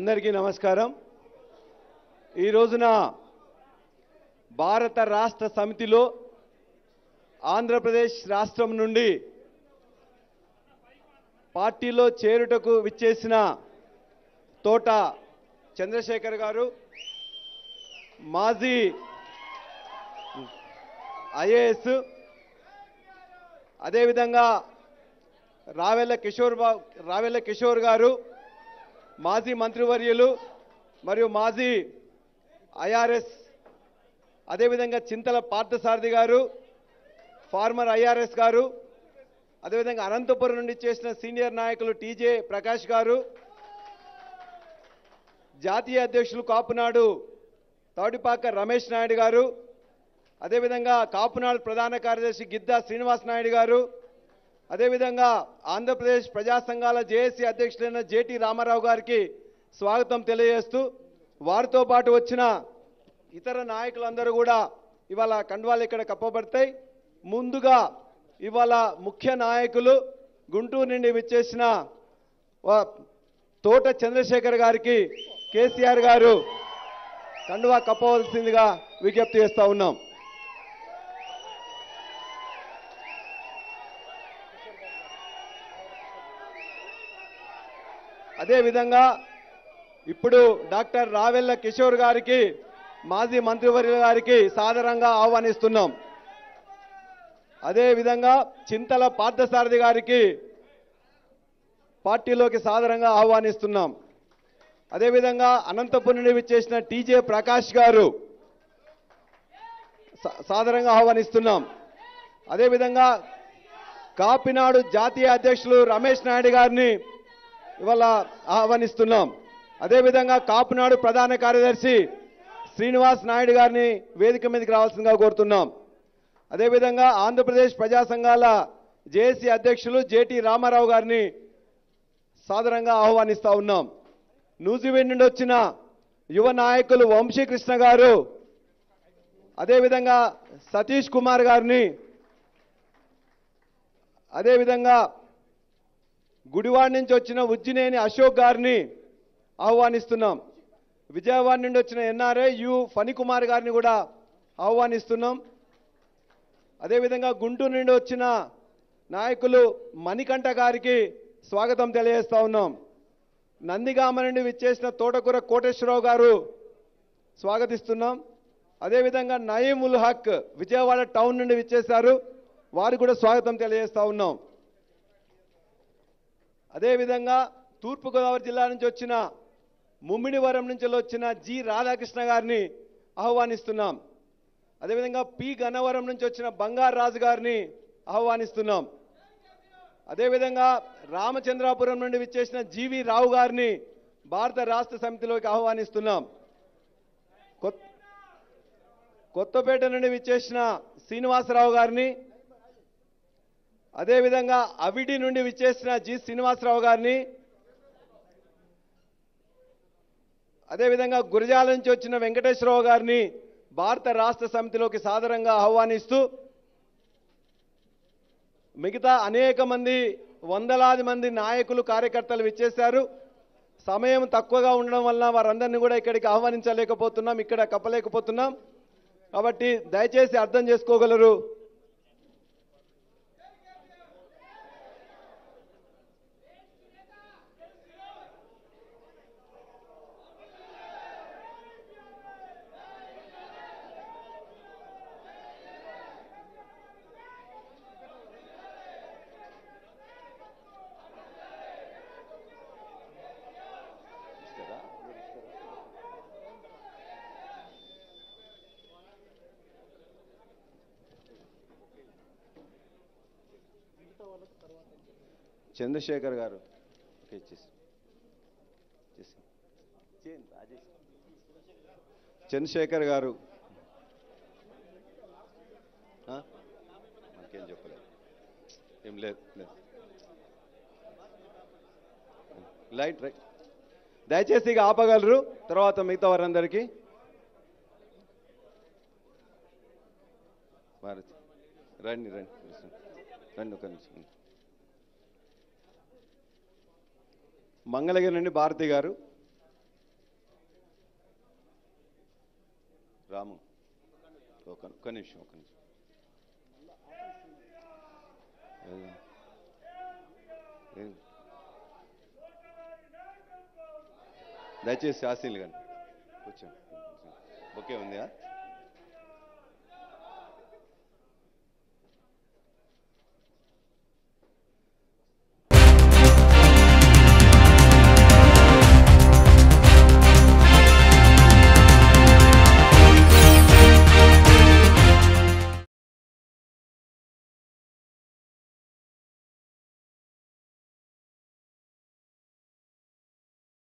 అందరికీ నమస్కారం ఈ రోజున భారత రాష్ట్ర సమితిలో ఆంధ్రప్రదేశ్ రాష్ట్రం నుండి పార్టీలో చేరుటకు విచ్చేసిన తోట చంద్రశేఖర్ గారు మాజీ ఐఏఎస్ అదేవిధంగా రావెల్ల కిషోర్ బా రావెల్ల కిషోర్ గారు మాజీ మంత్రివర్యులు మరియు మాజీ ఐఆర్ఎస్ అదేవిధంగా చింతల పార్థసారథి గారు ఫార్మర్ ఐఆర్ఎస్ గారు అదేవిధంగా అనంతపురం నుండి చేసిన సీనియర్ నాయకులు టీజే ప్రకాష్ గారు జాతీయ అధ్యక్షులు కాపునాడు తౌడిపాక రమేష్ నాయుడు గారు అదేవిధంగా కాపునాడు ప్రధాన కార్యదర్శి గిద్దా శ్రీనివాస్ నాయుడు గారు అదేవిధంగా ఆంధ్రప్రదేశ్ ప్రజా సంఘాల జేఏసీ అధ్యక్షులైన జేటీ రామారావు గారికి స్వాగతం తెలియజేస్తూ వారితో పాటు వచ్చిన ఇతర నాయకులందరూ కూడా ఇవాళ కండువాలు ఇక్కడ కప్పబడతాయి ముందుగా ఇవాళ ముఖ్య నాయకులు గుంటూరు నుండి విచ్చేసిన వా- తోట చంద్రశేఖర్ గారికి కేసీఆర్ గారు కండువా కప్పవలసిందిగా విజ్ఞప్తి చేస్తా ఉన్నాం అదేవిధంగా ఇప్పుడు డాక్టర్ రావెల్ల కిషోర్ గారికి మాజీ మంత్రివర్యుల గారికి సాదరంగా ఆహ్వానిస్తున్నాం అదేవిధంగా చింతల పార్థసారథి గారికి పార్టీలోకి సాదరంగా ఆహ్వానిస్తున్నాం అదేవిధంగా అనంతపురం నుండి విచ్చేసిన టీజే ప్రకాష్ గారు సా- సాదరంగా ఆహ్వానిస్తున్నాం అదేవిధంగా కాపినాడు జాతీయ అధ్యక్షులు రమేష్ నాయుడు గారిని ఇవాళ ఆహ్వానిస్తున్నాం అదేవిధంగా కాపునాడు ప్రధాన కార్యదర్శి శ్రీనివాస్ నాయుడు గారిని వేదిక మీదకి రావాల్సిందిగా కోరుతున్నాం అదేవిధంగా ఆంధ్రప్రదేశ్ ప్రజా సంఘాల జేఏసీ అధ్యక్షులు జేటీ రామారావు గారిని సాదరంగా ఆహ్వానిస్తా ఉన్నాం న్యూజివెండ్ నుండి వచ్చిన యువ నాయకులు వంశీకృష్ణ గారు అదేవిధంగా సతీష్ కుమార్ గారిని అదేవిధంగా గుడివాడ నుంచి వచ్చిన ఉజ్జినేని అశోక్ గారిని ఆహ్వానిస్తున్నాం విజయవాడ నుండి వచ్చిన ఎన్ఆర్ఐ యు ఫణికుమార్ గారిని కూడా ఆహ్వానిస్తున్నాం అదేవిధంగా గుంటూరు నుండి వచ్చిన నాయకులు మణికంఠ గారికి స్వాగతం తెలియజేస్తా ఉన్నాం నందిగామ నుండి విచ్చేసిన తోటకూర కోటేశ్వరరావు గారు స్వాగతిస్తున్నాం అదేవిధంగా నయీం ఉల్ హక్ విజయవాడ టౌన్ నుండి విచ్చేశారు వారికి కూడా స్వాగతం తెలియజేస్తా ఉన్నాం అదేవిధంగా తూర్పుగోదావరి జిల్లా నుంచి వచ్చిన ముమ్మిడివరం నుంచి వచ్చిన జి రాధాకృష్ణ గారిని ఆహ్వానిస్తున్నాం అదేవిధంగా పి గన్నవరం నుంచి వచ్చిన బంగారు రాజు గారిని ఆహ్వానిస్తున్నాం అదేవిధంగా రామచంద్రాపురం నుండి విచ్చేసిన జీవి రావు గారిని భారత రాష్ట్ర సమితిలోకి ఆహ్వానిస్తున్నాం కొత్- కొత్తపేట నుండి విచ్చేసిన శ్రీనివాసరావు గారిని అదేవిధంగా అవిడి నుండి విచ్చేసిన జి శ్రీనివాసరావు గారిని అదేవిధంగా గురజాల నుంచి వచ్చిన వెంకటేశ్వరరావు గారిని భారత రాష్ట్ర సమితిలోకి సాదరంగా ఆహ్వానిస్తూ మిగతా అనేక మంది వందలాది మంది నాయకులు కార్యకర్తలు విచ్చేశారు సమయం తక్కువగా ఉండడం వలన వారందరినీ కూడా ఇక్కడికి ఆహ్వానించలేకపోతున్నాం ఇక్కడ కప్పలేకపోతున్నాం కాబట్టి దయచేసి అర్థం చేసుకోగలరు చంద్రశేఖర్ గారు ఓకే ఇచ్చేసి ఇచ్చేసి. చేయండి, రాజేష్. చంద్రశేఖర్ గారు ఆ? మనకేం చెప్పలేదు ఏం లేదు లేదు లైట్ రైట్ దయచేసి ఇక ఆపగలరు తర్వాత మిగతా వారందరికీ భారతి రండి రండి రండి ఒక నిమిషం మంగళగిరి నుండి భారతి గారు రాము ఒక ఒక్క నిమిషం ఒక్క నిమిషం ఏది? ఏది? దయచేసి శాసీలు కానీ కూర్చోండి ఓకే ఉందా